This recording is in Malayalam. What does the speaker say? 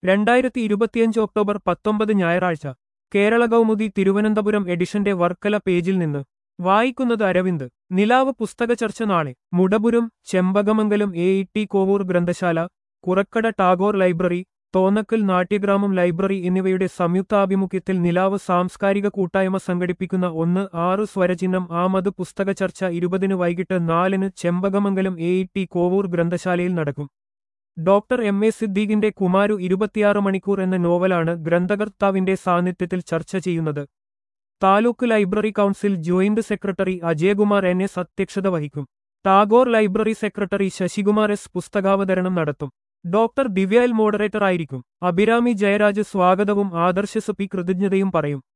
രണ്ടായിരത്തി ഇരുപത്തിയഞ്ച് ഒക്ടോബർ പത്തൊമ്പത് ഞായറാഴ്ച കേരള കൗമുദി തിരുവനന്തപുരം എഡിഷന്റെ വർക്കല പേജിൽ നിന്ന് വായിക്കുന്നത് അരവിന്ദ് നിലാവ് പുസ്തക ചർച്ച നാളെ Mudapuram Chempakamangalam A E T Kovoor ഗ്രന്ഥശാല കുറക്കട ടാഗോർ ലൈബ്രറി തോന്നക്കൽ നാട്യഗ്രാമം ലൈബ്രറി എന്നിവയുടെ സംയുക്താഭിമുഖ്യത്തിൽ നിലാവ് സാംസ്കാരിക കൂട്ടായ്മ സംഘടിപ്പിക്കുന്ന ഒന്ന് ആറ് സ്വരചിഹ്നം ആമത് പുസ്തക ചർച്ച ഇരുപതിന് വൈകിട്ട് നാലിന് Chempakamangalam A E T Kovoor ഗ്രന്ഥശാലയിൽ നടക്കും ഡോക്ടർ എം എ സിദ്ദീഖിന്റെ കുമാരു ഇരുപത്തിയാറ് മണിക്കൂർ എന്ന നോവലാണ് ഗ്രന്ഥകർത്താവിന്റെ സാന്നിധ്യത്തിൽ ചർച്ച ചെയ്യുന്നത് taluk library council joint secretary Ajayakumar N S അധ്യക്ഷത വഹിക്കും Tagore library secretary Sasikumar S പുസ്തകാവതരണം നടത്തും ഡോക്ടർ ദിവ്യൽ മോഡറേറ്റർ ആയിരിക്കും അഭിരാമി ജയരാജ് സ്വാഗതവും ആദർശ സുപി കൃതജ്ഞതയും പറയും